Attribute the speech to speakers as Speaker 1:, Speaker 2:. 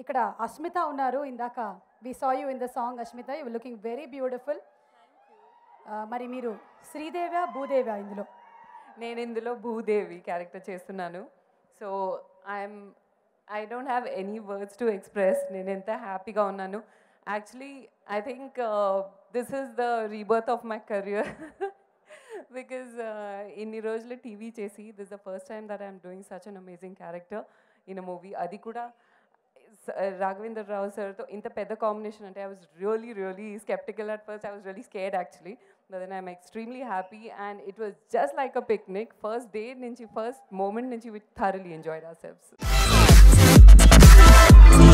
Speaker 1: ఇక్కడ అస్మిత ఉన్నారు ఇందాక we saw you in the song Asmita you looking very beautiful మరి మీరు శ్రీదేవ్యా భూదేవ్యా ఇందులో
Speaker 2: నేను ఇందులో భూదేవి క్యారెక్టర్ చేస్తున్నాను so I'm I don't have any words to express నేను ఎంత హ్యాపీగా ఉన్నాను actually I think this is the rebirth of my career because ఇన్ని రోజులు టీవీ చేసి this the first time that I'm doing such an amazing character in a movie అది కూడా రాఘవేంద్ర రావు సార్తో ఇంత పెద్ద కాంబినేషన్ అంటే I was really really skeptical at first I was really scared actually but then I'm extremely happy and it was just like a picnic first day నుంచి first moment నుంచి with thoroughly enjoyed our shelves